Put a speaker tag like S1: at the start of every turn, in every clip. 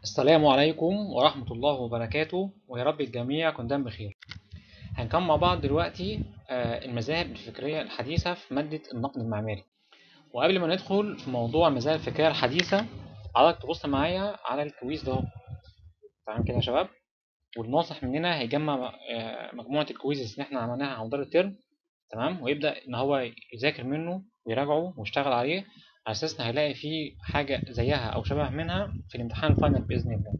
S1: السلام عليكم ورحمة الله وبركاته ويا رب الجميع يكون دايما بخير هنكمل مع بعض دلوقتي آه، المذاهب الفكرية الحديثة في مادة النقد المعماري وقبل ما ندخل في موضوع المذاهب الفكرية الحديثة عايزك تبص معايا على الكويز ده اهو. تمام كده يا شباب والناصح مننا هيجمع آه، مجموعة الكويزز اللي احنا عملناها على مدار الترم تمام ويبدأ إن هو يذاكر منه ويراجعه ويشتغل عليه على أساس إن هيلاقي فيه حاجة زيها أو شبه منها في الامتحان الفاينل بإذن الله.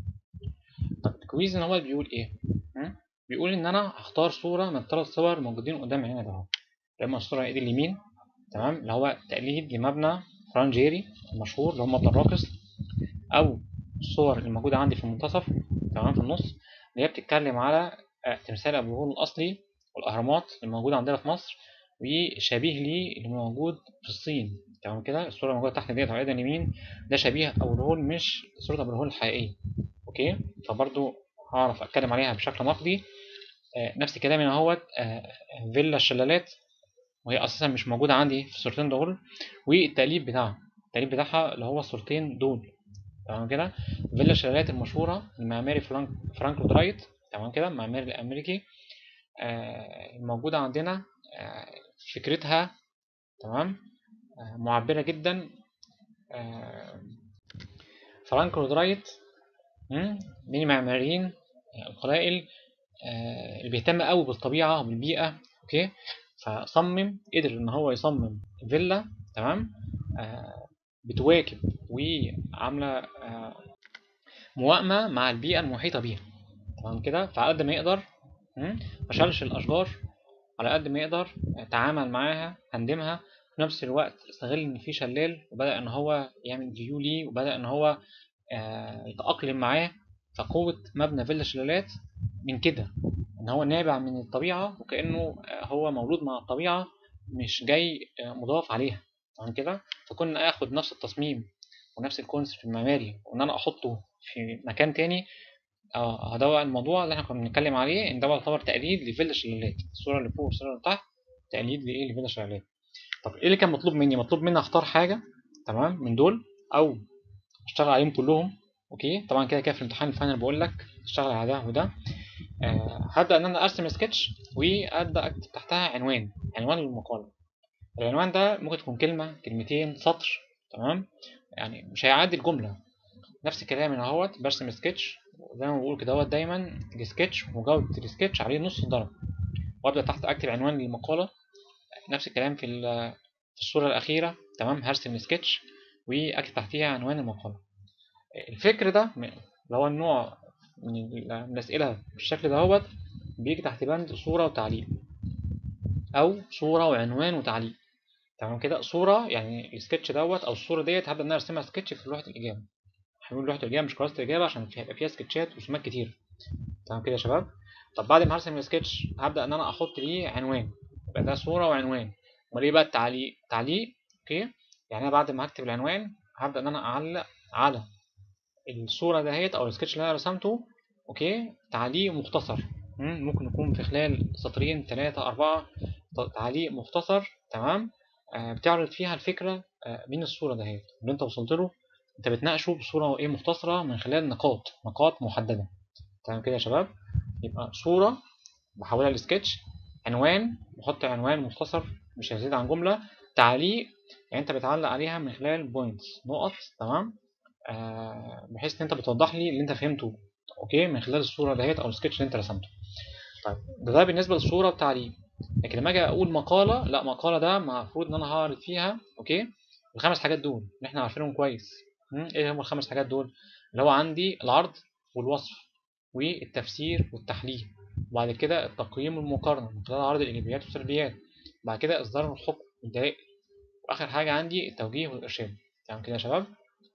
S1: طب الكويز إن هو بيقول إيه؟ م? بيقول إن أنا هختار صورة من الثلاث صور موجودين قدام عيننا ده أهو. إما الصورة إيد اليمين تمام اللي هو تقليد لمبنى فرانجيري المشهور اللي هو مبنى الراقص أو الصور اللي موجودة عندي في المنتصف تمام في النص اللي هي بتتكلم على آه، تمثال أبو الهول الأصلي والأهرامات اللي موجودة عندنا في مصر وشبيه ليه اللي موجود في الصين تمام كده الصورة الموجودة تحت ديت على ايد اليمين ده شبيه أبو الهول مش صورة أبو الهول الحقيقية أوكي فبرضو هعرف أتكلم عليها بشكل نقدي آه، نفس كلامي اهوت آه، فيلا الشلالات وهي أساسا مش موجودة عندي في الصورتين دول والتقليد بتاعها التقليد بتاعها اللي هو الصورتين دول تمام كده فيلا الشلالات المشهورة المعماري فرانك فرانك لود رايت تمام كده المعماري الأمريكي آه، الموجودة عندنا آه، فكرتها تمام آه، معبرة جدا آه، فرانك لود رايت مم، من المعماريين آه، القلائل آه، اللي بيهتم قوي بالطبيعة وبالبيئة اوكي فصمم قدر ان هو يصمم فيلا تمام آه، بتواكب وعاملة آه، موائمة مع البيئة المحيطة بيها تمام كده فعلى قد ما يقدر مم، ما شالش الأشجار على قد ما يقدر تعامل معاها هندمها في نفس الوقت استغل إن في شلال وبدأ إن هو يعمل فيو ليه وبدأ إن هو آه، يتأقلم معاه فقوة مبنى فيلا شلالات من كده إن هو نابع من الطبيعة وكأنه آه، هو مولود مع الطبيعة مش جاي آه، مضاف عليها تمام كده فكنا آخد نفس التصميم ونفس الكونسيبت المعماري وإن أنا أحطه في مكان تاني اه ده بقى الموضوع اللي احنا كنا بنتكلم عليه ان ده يعتبر تقليد لفيلا شلالات الصوره اللي فوق والصوره اللي تحت تقليد لايه لفيلا شلالات طب ايه اللي كان مطلوب مني مطلوب مني اختار حاجه تمام من دول او اشتغل عليهم كلهم اوكي طبعا كده كده في الامتحان الفاينل بقول لك اشتغل على ده وده آه هبدا ان انا ارسم سكتش وابدا اكتب تحتها عنوان عنوان للمقاله العنوان ده ممكن تكون كلمه كلمتين سطر تمام يعني مش هيعدي الجمله نفس الكلام هنا اهوت برسم سكتش زي ما بقول كده اهوت دايما السكتش ومجاوبة السكتش عليه نص درجة وابدا تحت اكتب عنوان للمقالة نفس الكلام في ال- في الصورة الأخيرة تمام هرسم السكتش واكتب تحتيها عنوان المقالة الفكر ده م- اللي هو النوع من ال- من الأسئلة بالشكل ده اهوت بيجي تحت بند صورة وتعليق أو صورة وعنوان وتعليق تمام كده صورة يعني السكتش دوت أو الصورة ديت هبدأ إن أنا أرسمها سكتش في لوحة الإجابة هنقول لوحة الإجابة مش كراسة الإجابة عشان في- هيبقى فيها سكتشات ورسومات كتير تمام كده يا شباب طب بعد ما هرسم السكتش هبدأ إن أنا أحط ليه عنوان يبقى ده صورة وعنوان أمال إيه بقى التعليق تعليق أوكي يعني أنا بعد ما هكتب العنوان هبدأ إن أنا أعلق على الصورة دهيت أو السكتش اللي أنا رسمته أوكي تعليق مختصر مم، ممكن يكون في خلال سطرين ثلاثة أربعة ت- تعليق مختصر تمام آه بتعرض فيها الفكرة آه من الصورة دهيت اللي أنت وصلت له أنت بتناقشه بصورة إيه مختصرة من خلال نقاط نقاط محددة تمام كده يا شباب يبقى صورة بحولها لسكتش عنوان بحط عنوان مختصر مش هيزيد عن جملة تعليق يعني انت بتعلق عليها من خلال بوينتس نقط تمام آه بحيث ان انت بتوضح لي اللي انت فهمته اوكي من خلال الصورة دهيت او السكتش اللي انت رسمته طيب ده, ده بالنسبة للصورة والتعليق لكن لما اجي اقول مقالة لا مقالة ده المفروض ان انا هعرض فيها اوكي الخمس حاجات دول اللي احنا عارفينهم كويس مم، ايه هم الخمس حاجات دول اللي هو عندي العرض والوصف والتفسير والتحليل وبعد كده التقييم والمقارنة من خلال عرض الإيجابيات والسلبيات بعد كده إصدار الحكم والدلائل وآخر حاجة عندي التوجيه والإرشاد تمام كده يا شباب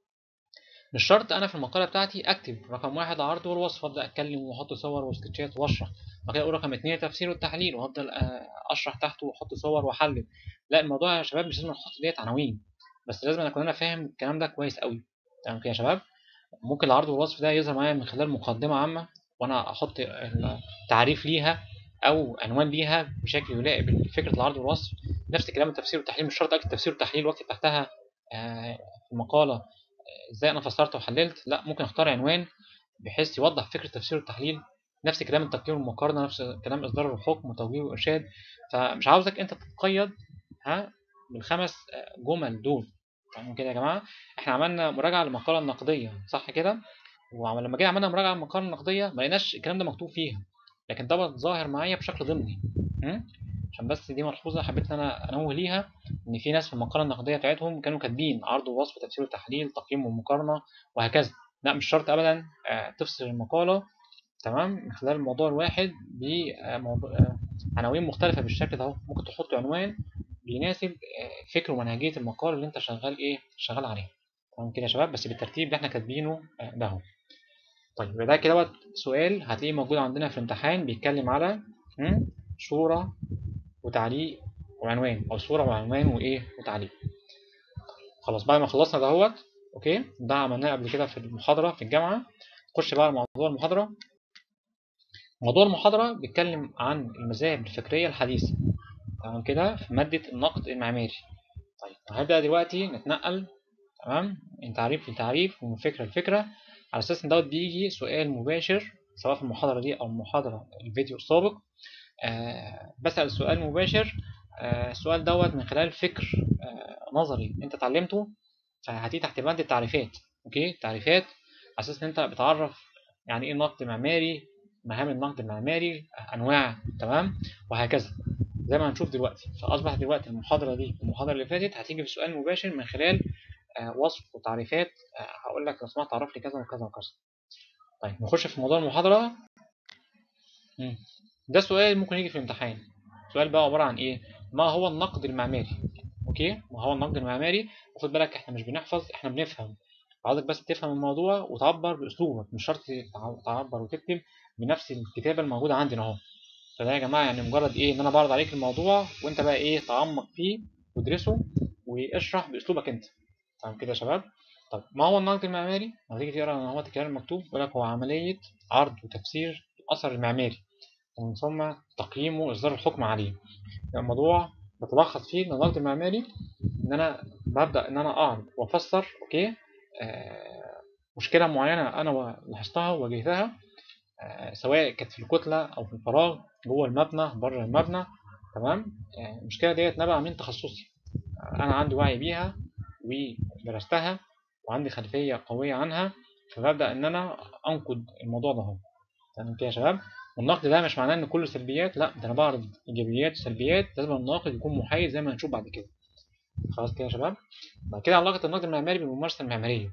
S1: مش شرط أنا في المقالة بتاعتي أكتب رقم واحد العرض والوصف أبدأ أتكلم وأحط صور وسكتشات وأشرح بعد كده أقول رقم اتنين التفسير والتحليل وأفضل آه، أشرح تحته وأحط صور وأحلل لا الموضوع يا شباب مش لازم نحط ديت عناوين بس لازم أكون أنا فاهم الكلام ده كويس قوي تمام كده يا شباب ممكن العرض والوصف ده يظهر معايا من خلال مقدمة عامة وأنا أحط التعريف ليها أو عنوان ليها بشكل يلائم بفكرة العرض والوصف نفس الكلام التفسير والتحليل مش شرط أكتب تفسير وتحليل وأكتب تحتها آه، في المقالة ازاي انا فسرت وحللت لا ممكن اختار عنوان بحيث يوضح فكرة التفسير والتحليل نفس كلام التقييم والمقارنة نفس كلام إصدار الحكم وتوجيه وإرشاد فمش عاوزك أنت تتقيد ها بالخمس جمل دول تمام كده يا جماعة احنا عملنا مراجعة للمقالة النقدية صح كده ولما جينا عملنا مراجعة للمقالة النقدية ما لقيناش الكلام ده مكتوب فيها لكن ده ظاهر معايا بشكل ضمني عشان بس دي ملحوظة حبيت ان انا انوه ليها ان في ناس في المقالة النقدية بتاعتهم كانوا كاتبين عرض ووصف تفسير وتحليل تقييم ومقارنة وهكذا لا مش شرط ابدا تفصل المقالة تمام من خلال الموضوع الواحد بعناوين مختلفة بالشكل ده ممكن تحط عنوان بيناسب فكر ومنهجية المقال اللي انت شغال ايه شغال عليها تمام كده يا شباب بس بالترتيب اللي احنا كاتبينه ده اهو طيب ده كده سؤال هتلاقيه موجود عندنا في الامتحان بيتكلم على صورة وتعليق وعنوان او صورة وعنوان وايه وتعليق خلاص بعد ما خلصنا دهوت اوكي ده عملناه قبل كده في المحاضرة في الجامعة نخش بقى على موضوع المحاضرة موضوع المحاضرة بيتكلم عن المذاهب الفكرية الحديثة تمام كده في مادة النقد المعماري طيب هنبدأ دلوقتي نتنقل تمام من تعريف لتعريف ومن فكرة لفكرة على أساس إن دوت بيجي سؤال مباشر سواء في المحاضرة دي أو المحاضرة الفيديو السابق آه بسأل سؤال مباشر آه السؤال دوت من خلال فكر آه نظري أنت اتعلمته فهتيجي تحت بند التعريفات أوكي تعريفات على أساس إن أنت بتعرف يعني إيه نقد معماري مهام النقد المعماري أنواع تمام وهكذا زي ما هنشوف دلوقتي فأصبح دلوقتي المحاضرة دي المحاضرة اللي فاتت هتيجي في سؤال مباشر من خلال وصف وتعريفات هقول لك لو سمحت تعرف لي كذا وكذا وكذا طيب نخش في موضوع المحاضرة ده سؤال ممكن يجي في الامتحان سؤال بقى عبارة عن ايه ما هو النقد المعماري اوكي ما هو النقد المعماري وخد بالك احنا مش بنحفظ احنا بنفهم عاوزك بس تفهم الموضوع وتعبر باسلوبك مش شرط تعبر وتكتب بنفس الكتابة الموجودة عندنا اهو فده يا جماعة يعني مجرد ايه ان انا بعرض عليك الموضوع وانت بقى ايه تعمق فيه وادرسه واشرح باسلوبك انت تمام كده يا شباب طب ما هو النقد المعماري لما تيجي تقرا هو الكلام المكتوب بيقول لك هو عمليه عرض وتفسير الاثر المعماري ومن ثم تقييمه واصدار الحكم عليه الموضوع بتلخص فيه ان النقد المعماري ان انا ببدا ان انا اعرض وافسر اوكي آه مشكله معينه انا لاحظتها وواجهتها آه سواء كانت في الكتله او في الفراغ جوه المبنى بره المبنى تمام آه المشكله ديت نبع من تخصصي انا عندي وعي بيها ودرستها وعندي خلفية قوية عنها فببدأ إن أنا أنقد الموضوع ده اهو تمام كده يا شباب والنقد ده مش معناه إن كله سلبيات لا ده أنا بعرض إيجابيات وسلبيات لازم الناقد يكون محايد زي ما هنشوف بعد كده خلاص كده يا شباب بعد كده علاقة النقد المعماري بالممارسة المعمارية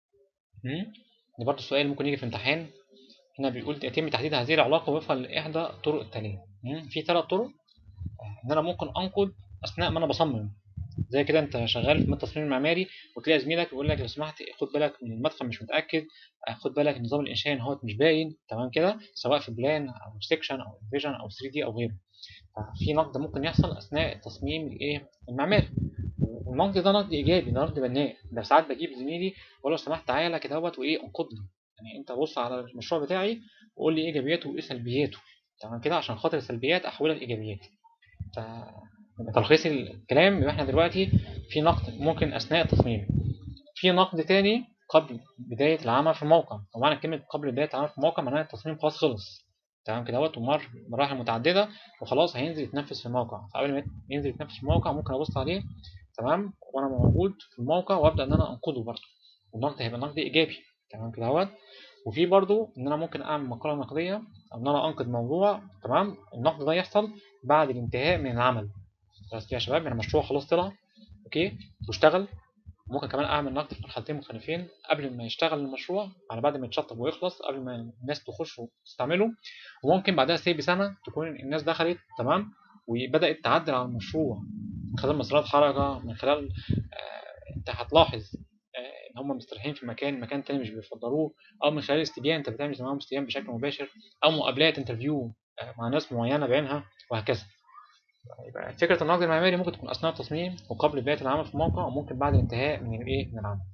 S1: ده برضه سؤال ممكن يجي في امتحان هنا بيقول يتم تحديد هذه العلاقة وفقا لإحدى الطرق التالية في ثلاث طرق إن أنا ممكن أنقد أثناء ما أنا بصمم زي كده انت شغال في التصميم المعماري وتلاقي زميلك يقول لك لو سمحت خد بالك من المدخل مش متاكد خد بالك النظام الانشائي ان هو مش باين تمام كده سواء في بلان او سيكشن او فيجن او 3 دي او غيره ففي نقد ممكن يحصل اثناء التصميم الايه المعماري والنقد ده نقد ايجابي نقد بناء ده ساعات بجيب زميلي واقول له سمحت تعالى كده اهوت وايه انقدني يعني انت بص على المشروع بتاعي وقول لي ايه ايجابياته وايه سلبياته تمام كده عشان خاطر السلبيات احولها لايجابيات ف تلخيص الكلام يبقى احنا دلوقتي في نقد ممكن اثناء التصميم في نقد تاني قبل بدايه العمل في الموقع طبعا كلمه قبل بدايه العمل في الموقع معناها التصميم خلاص خلص تمام كده اهوت ومر مراحل متعدده وخلاص هينزل يتنفذ في الموقع فقبل ما ينزل يتنفذ في الموقع ممكن ابص عليه تمام وانا موجود في الموقع وابدا ان انا انقده برده والنقد هيبقى نقد ايجابي تمام كده اهوت وفي برضو ان انا ممكن اعمل مقاله نقديه او ان انا انقد موضوع تمام النقد ده يحصل بعد الانتهاء من العمل بس يا شباب يعني المشروع خلاص طلع اوكي واشتغل ممكن كمان اعمل نقد في مرحلتين مختلفين قبل ما يشتغل المشروع على بعد ما يتشطب ويخلص قبل ما الناس تخش وتستعمله وممكن بعدها سي بسنه تكون الناس دخلت تمام وبدات تعدل على المشروع من خلال مسارات حركه من خلال آه انت هتلاحظ آه ان هم مستريحين في مكان مكان تاني مش بيفضلوه او من خلال استبيان انت بتعمل معاهم استبيان بشكل مباشر او مقابلات انترفيو آه مع ناس معينه بعينها وهكذا يبقى فكرة النقد المعماري ممكن تكون أثناء التصميم وقبل بداية العمل في الموقع وممكن بعد الانتهاء من الإيه من العمل.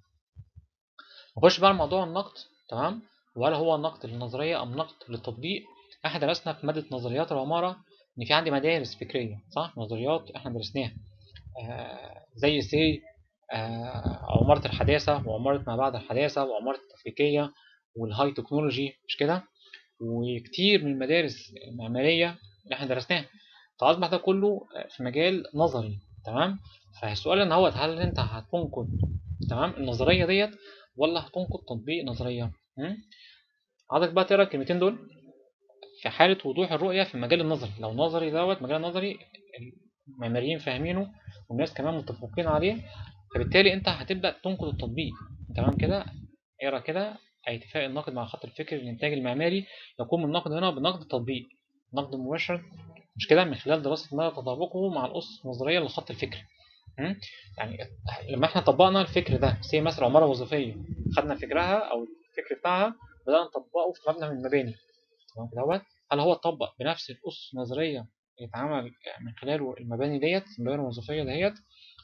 S1: نخش بقى لموضوع النقد تمام وهل هو نقد للنظرية أم نقد للتطبيق؟ إحنا درسنا في مادة نظريات العمارة إن في عندي مدارس فكرية صح؟ نظريات إحنا درسناها آه زي سي آه عمارة الحداثة وعمارة ما بعد الحداثة وعمارة التفكيكية والهاي تكنولوجي مش كده وكتير من المدارس المعمارية اللي احنا درسناها فأصبح ده كله في مجال نظري تمام فالسؤال ان هو هل انت هتنقد تمام النظرية ديت ولا هتنقد تطبيق نظرية عايزك بقى تقرا الكلمتين دول في حالة وضوح الرؤية في المجال النظري لو نظري دوت مجال نظري المعماريين فاهمينه والناس كمان متفقين عليه فبالتالي انت هتبدأ تنقد التطبيق تمام كده اقرا كده أي اتفاق الناقد مع خط الفكر للإنتاج المعماري يقوم الناقد هنا بنقد التطبيق نقد مباشر مش كده من خلال دراسة مدى تطابقه مع الأسس النظرية للخط الفكري يعني لما احنا طبقنا الفكر ده زي مثلا عمارة وظيفية خدنا فكرها أو الفكر بتاعها بدأنا نطبقه في مبنى من المباني تمام كده هل هو اتطبق بنفس الأسس النظرية يتعمل من خلاله المباني ديت المباني الوظيفية ديت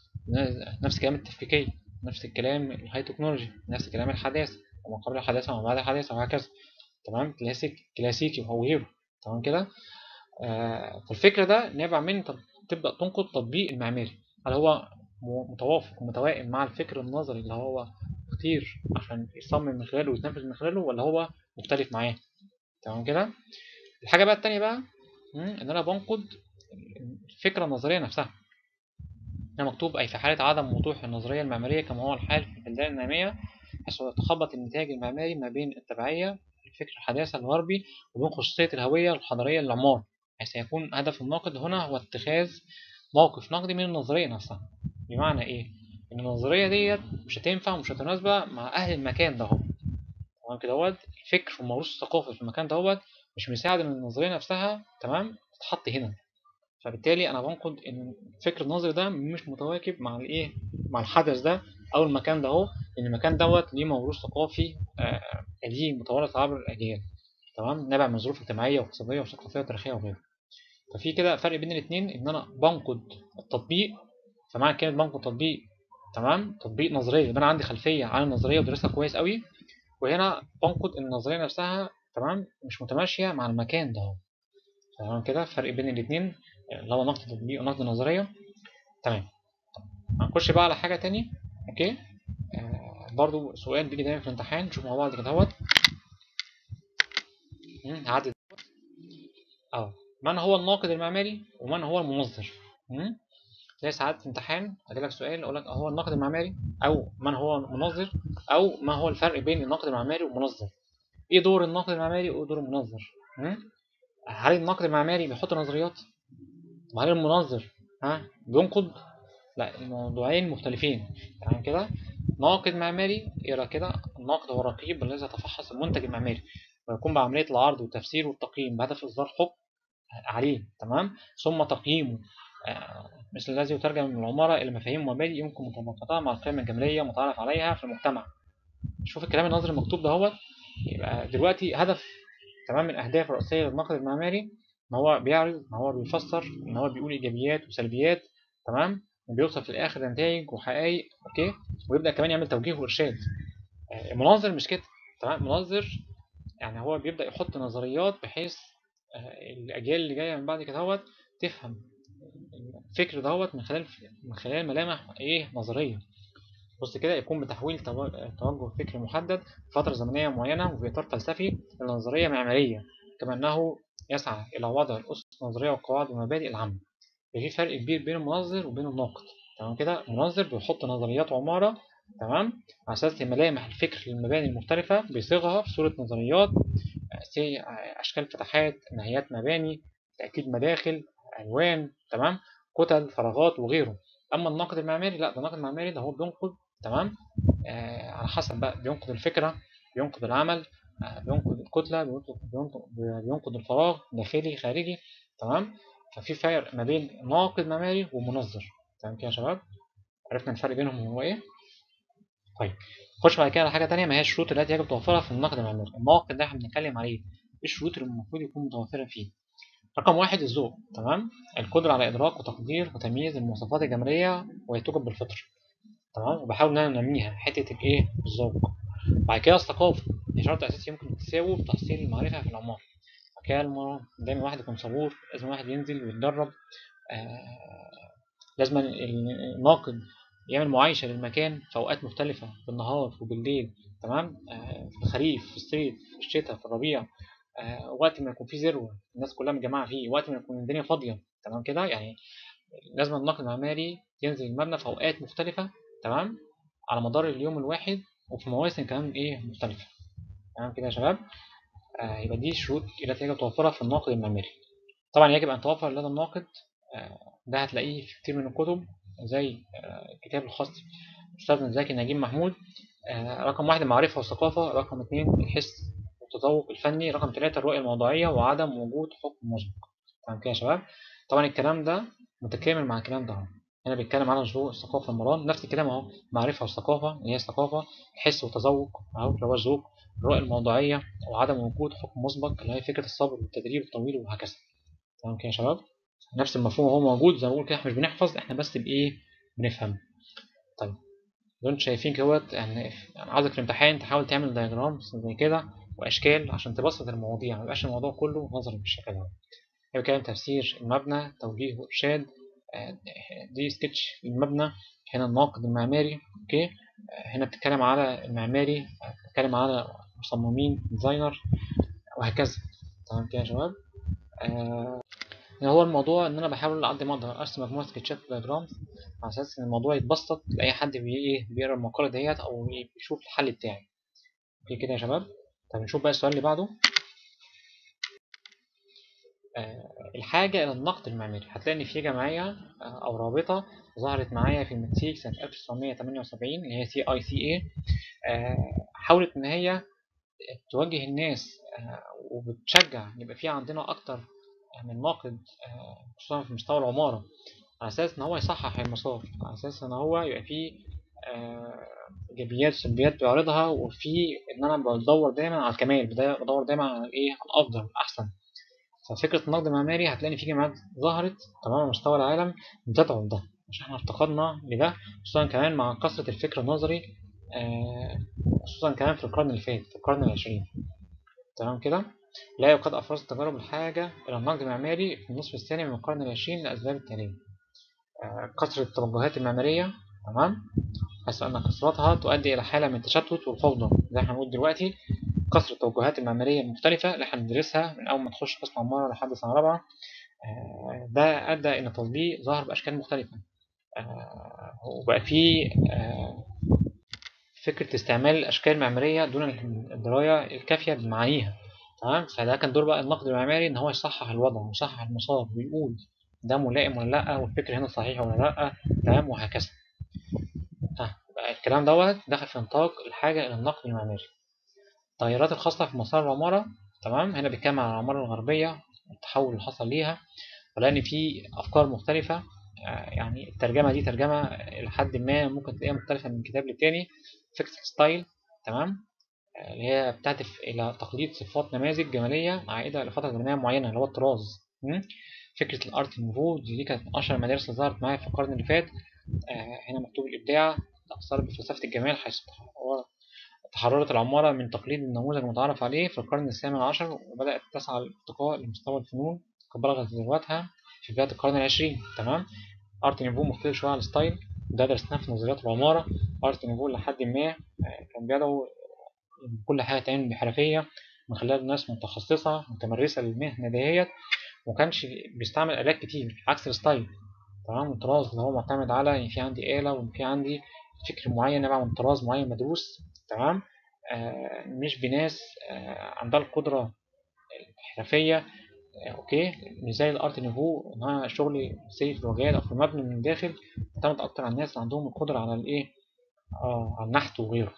S1: نفس الكلام التفكيكية نفس الكلام الهاي تكنولوجي نفس الكلام الحداثة وما قبل الحداثة وما بعد الحداثة وهكذا تمام كلاسيك كلاسيكي وهو غيره تمام كده آه فالفكرة ده نابع من تبدأ تنقد تطبيق المعماري هل هو متوافق ومتوائم مع الفكر النظري اللي هو كتير عشان يصمم من خلاله ويتنفذ من خلاله ولا هو مختلف معاه تمام كده الحاجة بقى التانية بقى ان انا بنقد الفكرة النظرية نفسها هنا مكتوب أي في حالة عدم وضوح النظرية المعمارية كما هو الحال في البلدان النامية حيث يتخبط النتاج المعماري ما بين التبعية الفكر الحداثة الغربي وبين خصوصية الهوية الحضارية للعمار حيث يكون هدف الناقد هنا هو اتخاذ موقف نقدي من النظرية نفسها بمعنى إيه؟ إن النظرية ديت مش هتنفع ومش هتناسبة مع أهل المكان دهوت تمام كده دوت الفكر والموروث الثقافي في المكان دوت مش مساعد إن النظرية نفسها تمام تتحط هنا فبالتالي انا بنقد ان الفكر النظري ده مش متواكب مع الايه مع الحدث ده او المكان ده اهو ان المكان دوت ليه موروث ثقافي قديم آه متوارث عبر الاجيال تمام نابع من ظروف اجتماعيه واقتصاديه وثقافيه وتاريخيه وغيره ففي كده فرق بين الاثنين ان انا بنقد التطبيق فمعنى كلمه بنقد تطبيق تمام تطبيق نظريه يبقى انا عندي خلفيه عن النظريه ودرسها كويس قوي وهنا بنقد ان النظريه نفسها تمام مش متماشيه مع المكان ده تمام كده فرق بين الاثنين اللي هو نقد تطبيق ونقد نظرية تمام هنخش بقى على حاجة تانية اوكي آه برضو سؤال بيجي دايما في الامتحان نشوف مع بعض كده اهوت هعدي اه من هو الناقد المعماري ومن هو المنظر زي ساعات في امتحان لك سؤال اقول لك هو الناقد المعماري او من هو المنظر او ما هو الفرق بين الناقد المعماري والمنظر ايه دور الناقد المعماري وايه دور المنظر هل الناقد المعماري بيحط نظريات وهل المنظر ها بينقد لا الموضوعين مختلفين تمام كده ناقد معماري يرى كده الناقد هو الرقيب الذي يتفحص المنتج المعماري ويقوم بعملية العرض والتفسير والتقييم بهدف إصدار حكم عليه تمام ثم تقييمه آه مثل الذي يترجم من العمارة إلى مفاهيم ومبادئ يمكن مطابقتها مع القيم الجمالية متعارف عليها في المجتمع شوف الكلام النظري المكتوب ده هو يبقى دلوقتي هدف تمام من الأهداف الرئيسية للناقد المعماري إن هو بيعرض إن هو بيفسر إن هو بيقول إيجابيات وسلبيات تمام وبيوصل في الآخر لنتائج وحقائق أوكي ويبدأ كمان يعمل توجيه وإرشاد المناظر مش كده تمام المناظر يعني هو بيبدأ يحط نظريات بحيث الأجيال اللي جاية من بعد كده هوت تفهم الفكر دوت من خلال من خلال ملامح إيه نظرية بص كده يكون بتحويل توجه فكري محدد في فترة زمنية معينة وفي إطار فلسفي إلى نظرية معمارية كما أنه يسعى إلى وضع الأسس النظرية والقواعد والمبادئ العامة في فرق كبير بين المنظر وبين الناقد تمام كده المنظر بيحط نظريات عمارة تمام على أساس ملامح الفكر للمباني المختلفة بيصيغها في صورة نظريات زي أشكال فتحات نهايات مباني تأكيد مداخل ألوان تمام كتل فراغات وغيره أما الناقد المعماري لا ده الناقد المعماري ده هو بينقد تمام آه على حسب بقى بينقد الفكرة بينقد العمل آه بينقد الكتلة بينقد, بينقد, بينقد الفراغ داخلي خارجي تمام ففي فرق ما بين ناقد معماري ومنظر تمام كده يا شباب عرفنا الفرق بينهم هو ايه طيب خش بعد كده على حاجه ثانيه ما هي الشروط التي يجب توفرها في النقد المعماري الناقد ده احنا بنتكلم عليه ايه الشروط اللي المفروض يكون متوفره فيه رقم واحد الذوق تمام القدره على ادراك وتقدير وتمييز المواصفات الجماليه وهي توجد بالفطره تمام وبحاول ان انا انميها حته الايه الذوق بعد كده الثقافه دي شرط اساسي يمكن اكتسابه بتحصيل المعرفه في العمار كده دايما واحد يكون صبور لازم واحد ينزل ويتدرب آه لازم الناقد يعمل معايشة للمكان في أوقات مختلفة بالنهار وبالليل تمام آه، في الخريف في الصيف في الشتاء في الربيع آه، وقت ما يكون فيه ذروة الناس كلها متجمعة فيه وقت ما يكون الدنيا فاضية تمام كده يعني لازم النقد المعماري ينزل المبنى في أوقات مختلفة تمام على مدار اليوم الواحد وفي مواسم كمان إيه مختلفة تمام كده يا شباب آه يبقى دي الشروط التي يجب توفرها في الناقد المعماري طبعا يجب أن توفر لدى الناقد آه ده هتلاقيه في كتير من الكتب زي آه الكتاب الخاص أستاذنا زكي نجيب محمود آه رقم واحد المعرفة والثقافة رقم اتنين الحس والتذوق الفني رقم ثلاثة الرؤية الموضوعية وعدم وجود حكم مسبق تمام كده يا شباب طبعا الكلام ده متكامل مع الكلام ده اهو هنا بيتكلم على ذوق الثقافة المراد نفس الكلام اهو معرفة والثقافة اللي هي الثقافة الحس والتذوق اهو اللي هو الذوق الرؤية الموضوعية وعدم وجود حكم مسبق اللي هي فكرة الصبر والتدريب الطويل وهكذا تمام كده يا شباب نفس المفهوم هو موجود زي ما بقول كده احنا مش بنحفظ احنا بس بايه بنفهم طيب لو انتوا شايفين كده يعني عاوزك في الامتحان تحاول تعمل دايجرام زي كده واشكال عشان تبسط المواضيع ما يبقاش الموضوع كله نظري بالشكل ده هيبقى كلام تفسير المبنى توجيه وارشاد دي سكتش المبنى هنا الناقد المعماري اوكي هنا بتتكلم على المعماري بتتكلم على مصممين ديزاينر وهكذا تمام كده يا شباب آه هو الموضوع ان انا بحاول على قد ما اقدر ارسم مجموعه سكتشات دياجرامز على اساس ان الموضوع يتبسط لاي حد بي بيقرا المقاله ديت او بيشوف الحل بتاعي اوكي كده يا شباب طب نشوف بقى السؤال اللي بعده آه الحاجة إلى النقد المعماري هتلاقي إن في جمعية آه أو رابطة ظهرت معايا في المكسيك سنة 1978 اللي هي سي اي سي اي حاولت إن هي توجه الناس آه وبتشجع يبقى في عندنا أكتر من ناقد خصوصا في مستوى العمارة على أساس إن هو يصحح المسار على أساس إن هو يبقى فيه إيجابيات وسلبيات بيعرضها وفي إن أنا بدور دايما على الكمال بدور دايما على الإيه على الأفضل والأحسن ففكرة النقد المعماري هتلاقي في جامعات ظهرت تمام على مستوى العالم بتدعم لده عشان احنا افتقدنا لده خصوصا كمان مع كثرة الفكر النظري خصوصا كمان في القرن اللي فات في القرن العشرين تمام كده لا يقاد أفراز التجارب الحاجة إلى النقد المعماري في النصف الثاني من القرن العشرين لأسباب التالية كثرة التوجهات المعمارية تمام حيث أن كثرتها تؤدي إلى حالة من التشتت والفوضى زي ما هنقول دلوقتي كثرة التوجهات المعمارية المختلفة اللي احنا بندرسها من أول ما تخش قسم عمارة لحد سنة رابعة ده أدى إن التطبيق ظهر بأشكال مختلفة وبقى فيه فكرة استعمال الأشكال المعمارية دون الدراية الكافية بمعانيها تمام فده كان دور بقى النقد المعماري ان هو يصحح الوضع ويصحح المسار ويقول ده ملائم ولا لا والفكر هنا صحيح ولا لا تمام وهكذا ها بقى الكلام دوت دخل في نطاق الحاجه الى النقد المعماري التغيرات الخاصه في مسار العماره تمام هنا بيتكلم عن العماره الغربيه والتحول اللي حصل ليها ولان في افكار مختلفه يعني الترجمه دي ترجمه لحد ما ممكن تلاقيها مختلفه من كتاب للتاني فكره ستايل تمام اللي هي بتهدف إلى تقليد صفات نماذج جمالية عائدة لفترة زمنية معينة اللي هو الطراز فكرة الأرت نوفو دي كانت من أشهر المدارس اللي ظهرت معايا في القرن اللي فات هنا مكتوب الإبداع تأثر بفلسفة الجمال حيث تحررت العمارة من تقليد النموذج المتعارف عليه في القرن الثامن عشر وبدأت تسعى للارتقاء لمستوى الفنون قد بلغت ذروتها في بداية القرن العشرين تمام أرت نوفو مختلف شوية عن الستايل ده درسناه في نظريات العمارة أرت نوفو لحد ما كان بيدعو كل حاجة تعمل بحرفية من خلال ناس متخصصة متمرسة للمهنة ديت ومكانش بيستعمل آلات كتير عكس الستايل تمام الطراز اللي هو معتمد على إن في عندي آلة وإن في عندي فكر معين نابع من طراز معين مدروس تمام آه مش بناس آه عندها القدرة الحرفية آه أوكي مش زي الأرت نيفو إن أنا شغلي زي في الواجهات أو في المبنى من الداخل معتمد أكتر على الناس اللي عندهم القدرة على الإيه آه على النحت وغيره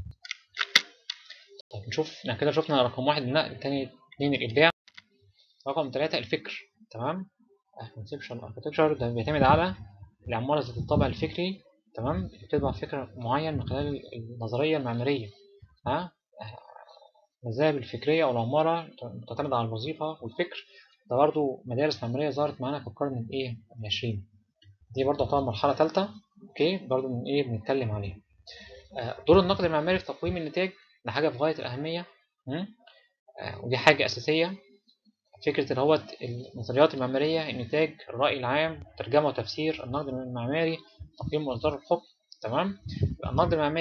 S1: طيب نشوف احنا كده شفنا رقم واحد النقل تاني اتنين الإبداع رقم ثلاثة الفكر تمام conceptual architecture ده بيعتمد على العمارة ذات الطابع الفكري تمام بتطبع فكر معين من خلال النظرية المعمارية ها المذاهب الفكرية أو العمارة تعتمد على الوظيفة والفكر ده برضو مدارس معمارية ظهرت معانا في القرن الإيه العشرين دي برضو طبعا مرحلة ثالثة أوكي برضو من إيه بنتكلم عليها دور النقد المعماري في تقويم النتاج ده حاجة في غاية الأهمية ودي حاجة أساسية فكرة اللي هو النظريات المعمارية النتاج الرأي العام ترجمة وتفسير النقد المعماري تقييم وإصدار الحكم تمام النقد المعماري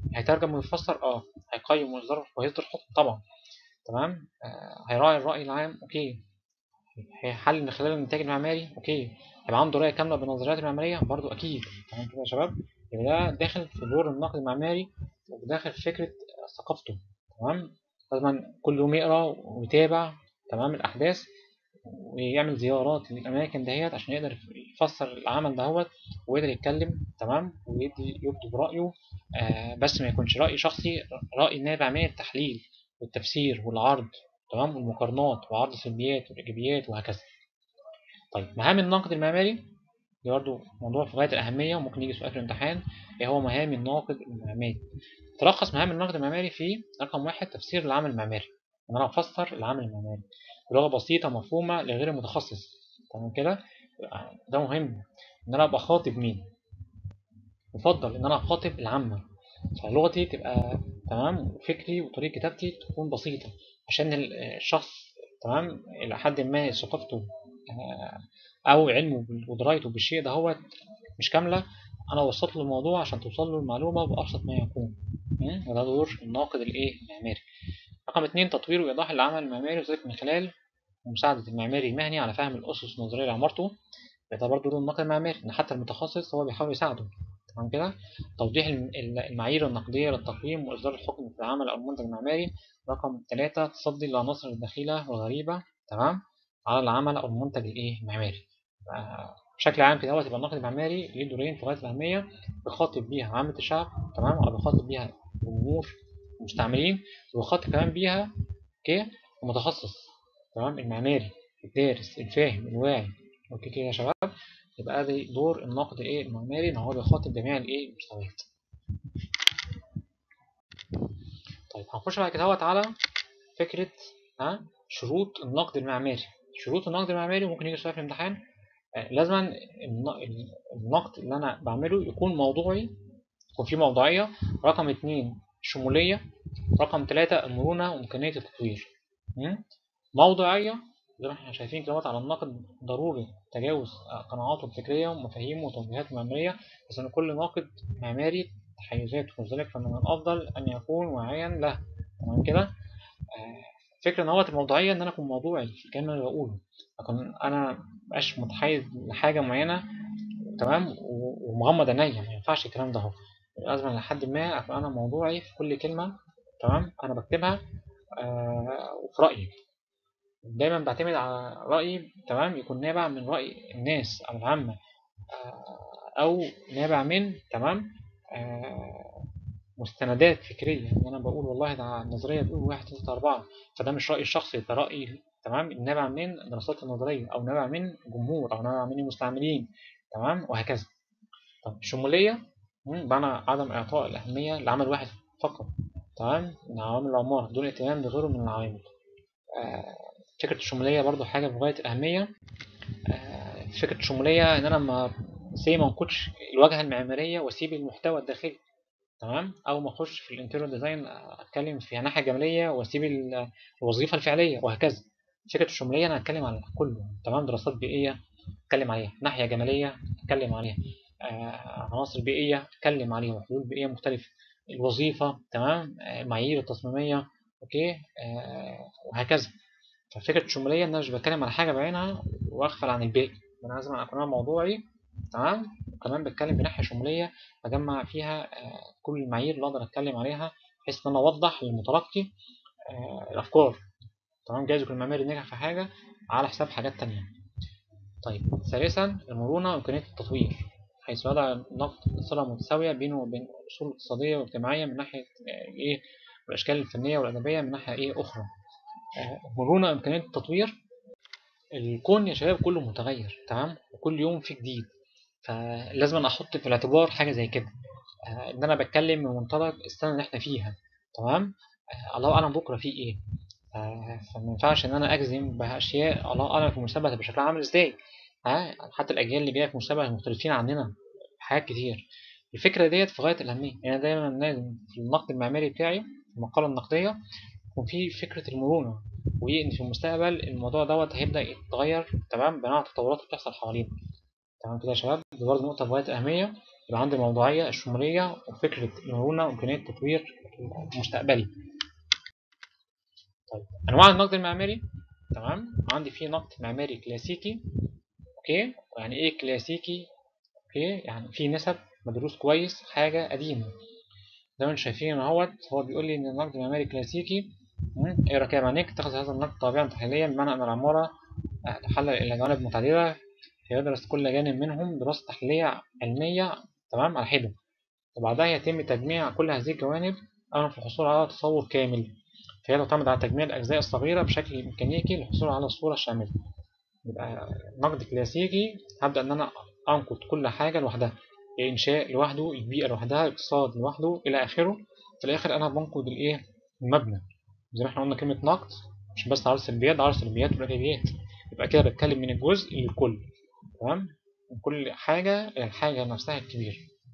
S1: هيترجم ويفسر اه هيقيم ويصدر ويصدر حكم طبعا تمام آه هيراعي الرأي العام اوكي هيحلل من خلال الانتاج المعماري اوكي هيبقى عنده رؤية كاملة بالنظريات المعمارية برضو اكيد تمام كده يا شباب يبقى ده داخل في دور النقد المعماري وداخل في فكرة ثقافته تمام لازم كل يوم يقرا ويتابع تمام الأحداث ويعمل زيارات للأماكن دهيت عشان يقدر يفسر العمل دهوت ويقدر يتكلم تمام ويدي يبدو برأيه آه بس ما يكونش رأي شخصي رأي نابع من التحليل والتفسير والعرض تمام والمقارنات وعرض السلبيات والإيجابيات وهكذا طيب مهام الناقد المعماري دي برضه موضوع في غاية الأهمية وممكن يجي سؤال في الامتحان إيه هو مهام الناقد المعماري تلخص مهام الناقد المعماري في رقم واحد تفسير العمل المعماري إن أنا أفسر العمل المعماري بلغة بسيطة مفهومة لغير المتخصص تمام كده ده مهم إن أنا أبقى خاطب مين يفضل إن أنا أخاطب العامة فلغتي تبقى تمام وفكري وطريقة كتابتي تكون بسيطة عشان الشخص تمام إلى حد ما ثقافته أو علمه ودرايته بالشيء ده هو مش كاملة أنا وصلت له الموضوع عشان توصل له المعلومة بأبسط ما يكون وده دور الناقد الإيه المعماري رقم اتنين تطوير وإيضاح العمل المعماري وذلك من خلال مساعدة المعماري المهني على فهم الأسس النظرية لعمارته ده برضه دور الناقد المعماري إن حتى المتخصص هو بيحاول يساعده تمام كده توضيح المعايير النقدية للتقييم وإصدار الحكم في العمل أو المنتج المعماري رقم ثلاثة تصدي للعناصر الدخيلة والغريبة تمام على العمل أو المنتج الإيه المعماري بشكل عام كده هو تبقى الناقد المعماري ليه دورين في غاية الأهمية بيخاطب بيها عامة الشعب تمام أو بيخاطب بيها جمهور المستعملين وبيخاطب كمان بيها اوكي المتخصص تمام المعماري الدارس الفاهم الواعي اوكي كده يا شباب يبقى ده دور الناقد الايه المعماري ان هو بيخاطب جميع الايه المستويات طيب هنخش بعد كده اهوت على فكره ها شروط النقد المعماري شروط النقد المعماري ممكن يجي سؤال في الامتحان آه لازما النقد اللي انا بعمله يكون موضوعي يكون فيه موضوعيه رقم اتنين شموليه رقم ثلاثة المرونة وإمكانية التطوير موضوعية زي ما احنا شايفين كده على الناقد ضروري تجاوز قناعاته الفكرية ومفاهيمه وتوجيهات معمارية بس أن كل ناقد معماري تحيزاته وذلك فمن الأفضل أن يكون واعيا له تمام كده فكرة ان هو الموضوعية ان انا اكون موضوعي في الكلام اللي بقوله لكن انا مبقاش متحيز لحاجة معينة تمام ومغمض عينيا ما ينفعش الكلام ده اهو لازم لحد ما اكون انا موضوعي في كل كلمة تمام انا بكتبها آه وفي رأيي دايما بعتمد على رأيي تمام يكون نابع من رأي الناس أو العامة آه أو نابع من تمام آه مستندات فكرية يعني أنا بقول والله ده النظرية بتقول واحد ثلاثة أربعة فده مش رأيي الشخصي ده رأيي تمام نابع من دراسات النظرية أو نابع من جمهور أو نابع من المستعملين تمام وهكذا طب الشمولية معنى عدم إعطاء الأهمية لعمل واحد فقط تمام من عوامل العمارة دون اهتمام بغيره من العوامل آه فكرة الشمولية برضو حاجة بغاية الأهمية آه فكرة الشمولية إن أنا ما سي ما نقودش الواجهة المعمارية وأسيب المحتوى الداخلي تمام أو ما أخش في الانتيريور ديزاين أتكلم في ناحية جمالية وأسيب الوظيفة الفعلية وهكذا فكرة الشمولية أنا أتكلم على كله تمام دراسات بيئية أتكلم عليها ناحية جمالية أتكلم عليها آه عناصر بيئية أتكلم عليها وحلول بيئية مختلفة الوظيفة تمام المعايير التصميمية أوكي آه وهكذا ففكرة الشمولية إن أنا مش بتكلم على حاجة بعينها وأغفل عن الباقي أنا لازم أكون موضوعي تمام وكمان بتكلم بناحية شمولية بجمع فيها آه كل المعايير اللي أقدر أتكلم عليها بحيث إن أنا أوضح للمتلقي آه الأفكار تمام جايز يكون المعماري نجح في حاجة على حساب حاجات تانية طيب ثالثا المرونة وإمكانية التطوير حيث وضع النقد صلة متساوية بينه وبين الأصول الاقتصادية والاجتماعية من ناحية إيه والأشكال الفنية والأدبية من ناحية إيه أخرى مرونة وإمكانية التطوير الكون يا شباب كله متغير تمام وكل يوم في جديد فلازم أنا أحط في الاعتبار حاجة زي كده إن أنا بتكلم من منطلق السنة اللي إحنا فيها تمام الله أعلم بكرة في إيه فما ينفعش إن أنا أجزم بأشياء الله أعلم في المستقبل هتبقى شكلها عامل إزاي حتى الأجيال اللي جاية في المستقبل مختلفين عننا في حاجات كتير الفكرة ديت في غاية الأهمية يعني أنا دايما لازم في النقد المعماري بتاعي في المقالة النقدية يكون في فكرة المرونة وإن في المستقبل الموضوع دوت هيبدأ يتغير تمام بناء على التطورات اللي بتحصل حوالينا تمام كده يا شباب دي برضه نقطة في غاية الأهمية يبقى عندي الموضوعية الشمولية وفكرة المرونة وإمكانية التطوير المستقبلي طيب أنواع النقد المعماري تمام عندي فيه نقد معماري كلاسيكي أوكي يعني إيه كلاسيكي أوكي يعني فيه نسب مدروس كويس حاجة قديمة زي ما انتم شايفين اهوت هو بيقول لي ان النقد المعماري كلاسيكي اقرا كده بعينيك اتخذ هذا النقد طابعا تحليليا بمعنى ان العمارة تحلل الى جوانب متعددة يدرس كل جانب منهم دراسة تحليلية علمية تمام على حدة وبعدها يتم تجميع كل هذه الجوانب أمام في الحصول على تصور كامل فهي تعتمد على تجميع الأجزاء الصغيرة بشكل ميكانيكي للحصول على الصورة الشاملة يبقى نقد كلاسيكي هبدأ إن أنا أنقد كل حاجة لوحدها إنشاء لوحده البيئة لوحدها الاقتصاد لوحده إلى آخره في الآخر أنا بنقد الإيه المبنى زي ما إحنا قلنا كلمة نقد مش بس على السلبيات ده على السلبيات والإيجابيات يبقى كده بتكلم من الجزء للكل تمام من كل حاجة إلى الحاجة نفسها الكبيرة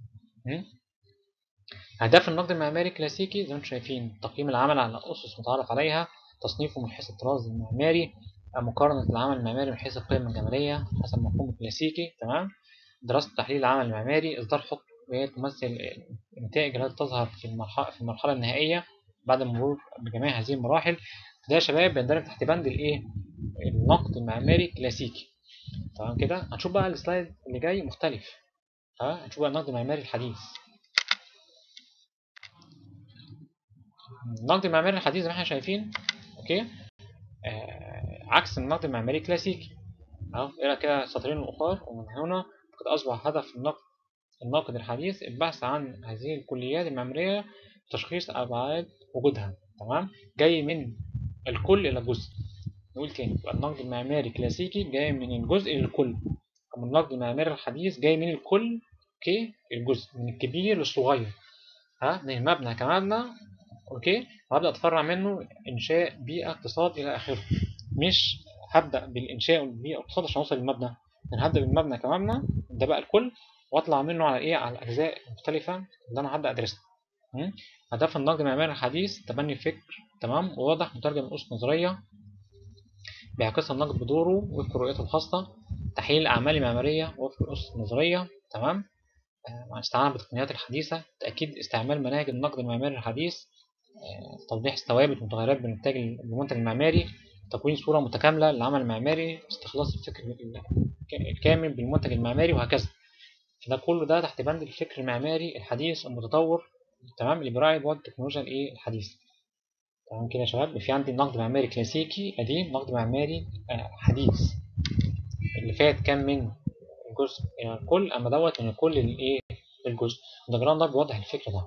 S1: أهداف النقد المعماري الكلاسيكي زي ما انتم شايفين تقييم العمل على أسس متعارف عليها تصنيفه من حيث الطراز المعماري مقارنة العمل المعماري من حيث القيم الجمالية حسب المفهوم الكلاسيكي تمام دراسة تحليل العمل المعماري إصدار خطة تمثل النتائج التي تظهر في المرحلة في المرحلة النهائية بعد المرور بجميع هذه المراحل ده يا شباب بيندرج تحت بند الإيه النقد المعماري الكلاسيكي تمام كده هنشوف بقى السلايد اللي جاي مختلف ها هنشوف بقى النقد المعماري الحديث النقد المعماري الحديث زي ما احنا شايفين اوكي آه عكس النقد المعماري الكلاسيكي اهو اقرا كده سطرين الاخر ومن هنا قد اصبح هدف النقد الناقد الحديث البحث عن هذه الكليات المعمارية وتشخيص أبعاد وجودها تمام جاي من الكل إلى الجزء نقول تاني يبقى النقد المعماري الكلاسيكي جاي من الجزء للكل أما النقد المعماري الحديث جاي من الكل اوكي الجزء من الكبير للصغير ها من المبنى كمبنى اوكي وهبدأ اتفرع منه انشاء بيئة اقتصاد الى اخره مش هبدأ بالانشاء والبيئة والاقتصاد عشان اوصل للمبنى انا هبدأ بالمبنى كمبنى ده بقى الكل واطلع منه على ايه على الاجزاء المختلفة اللي انا هبدأ ادرسها هدف النقد المعماري الحديث تبني فكر تمام وواضح مترجم من أسس نظرية بيعكسها النقد بدوره وفق رؤيته الخاصة تحليل الأعمال المعمارية وفق الأسس النظرية تمام مع استعانة بالتقنيات الحديثة تأكيد استعمال مناهج النقد المعماري الحديث توضيح الثوابت والمتغيرات بالإنتاج المنتج المعماري تكوين صورة متكاملة للعمل المعماري استخلاص الفكر الكامل بالمنتج المعماري وهكذا ده كله ده تحت بند الفكر المعماري الحديث المتطور تمام اللي بيراعي بعد التكنولوجيا الايه الحديثة تمام كده يا شباب في عندي نقد معماري كلاسيكي قديم نقد معماري حديث اللي فات كان من الجزء إلى الكل أما دوت من الكل للإيه للجزء الدياجرام ده بيوضح الفكرة ده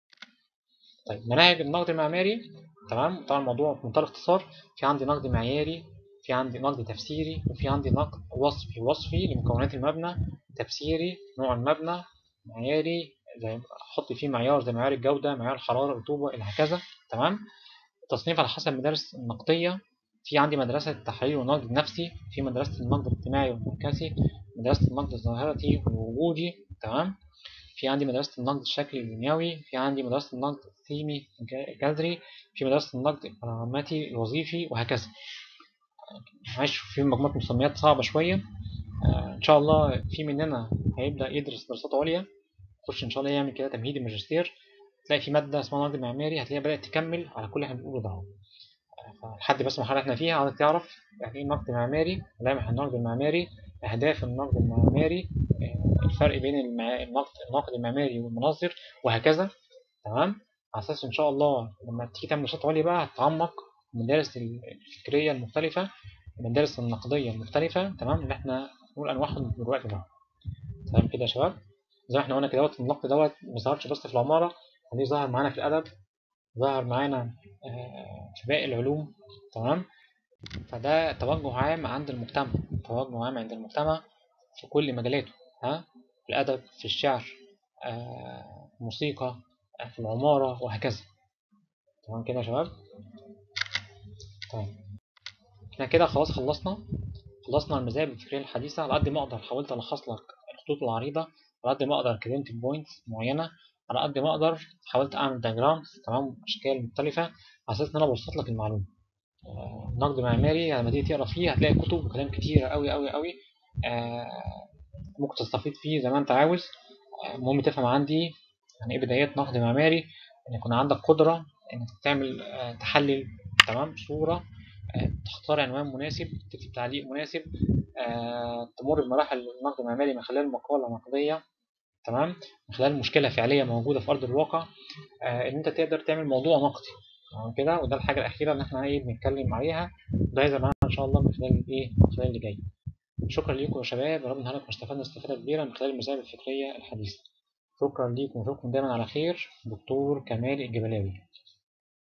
S1: طيب مناهج النقد المعماري تمام طبعا الموضوع بمنتهى الاختصار في عندي نقد معياري في عندي نقد تفسيري وفي عندي نقد وصفي وصفي لمكونات المبنى تفسيري نوع المبنى معياري زي احط فيه معيار زي معيار الجودة معيار الحرارة الرطوبة إلى هكذا تمام تصنيف على حسب المدارس النقدية في عندي مدرسة التحليل والنقد النفسي في مدرسة النقد الاجتماعي والمركزي مدرسة النقد الظاهري والوجودي تمام في عندي مدرسة النقد الشكلي البنيوي في عندي مدرسة النقد الثيمي الجذري في مدرسة النقد البراماتي الوظيفي وهكذا معلش في مجموعة مسميات صعبة شوية آه إن شاء الله في مننا هيبدأ يدرس دراسات عليا يخش إن شاء الله يعمل كده تمهيدي ماجستير تلاقي في مادة اسمها نقد معماري هتلاقيها بدأت تكمل على كل اللي احنا بنقوله ده لحد بس المرحلة احنا فيها عاوزك تعرف يعني ايه نقد معماري ملامح النقد المعماري أهداف النقد المعماري الفرق بين النقد النقد المعماري والمناظر وهكذا تمام على أساس إن شاء الله لما تيجي تعمل نشاط عليا بقى هتتعمق المدارس الفكرية المختلفة المدارس النقدية المختلفة تمام اللي احنا نقول أنواعهم دلوقتي ده تمام كده يا شباب زي ما احنا قلنا كده دوت النقد دوت ما ظهرش بس في العمارة يعني ظهر معانا في الأدب ظهر معانا في باقي العلوم تمام فده توجه عام عند المجتمع توجه عام عند المجتمع في كل مجالاته ها في الأدب في الشعر في الموسيقى في العمارة وهكذا تمام كده يا شباب تمام احنا كده خلاص خلصنا خلصنا المذاهب الفكرية الحديثة على قد ما أقدر حاولت ألخص لك الخطوط العريضة على قد ما أقدر كلمت بوينتس معينة على قد ما أقدر حاولت أعمل دياجرامز تمام أشكال مختلفة على أساس إن أنا ببسط لك المعلومة آه نقد معماري لما تيجي تقرا فيه هتلاقي كتب وكلام كتير أوي أوي أوي آه ممكن تستفيد فيه زي ما أنت عاوز المهم تفهم عندي يعني ايه بدايات نقد معماري ان يكون عندك قدرة انك تعمل تحلل تمام صورة تختار عنوان مناسب تكتب تعليق مناسب تمر بمراحل النقد المعماري من خلال مقالة نقدية تمام من خلال مشكلة فعلية موجودة في أرض الواقع ان انت تقدر تعمل موضوع نقدي تمام كده وده الحاجة الأخيرة اللي احنا ايه بنتكلم عليها ده هيظهر معانا إن شاء الله من خلال ايه من خلال اللي جاي شكرا لكم يا شباب يا رب نهاركم استفدنا استفادة كبيرة من خلال المذاهب الفكرية الحديثة شكرا لكم وشكرا دايما على خير دكتور كمال الجبلاوي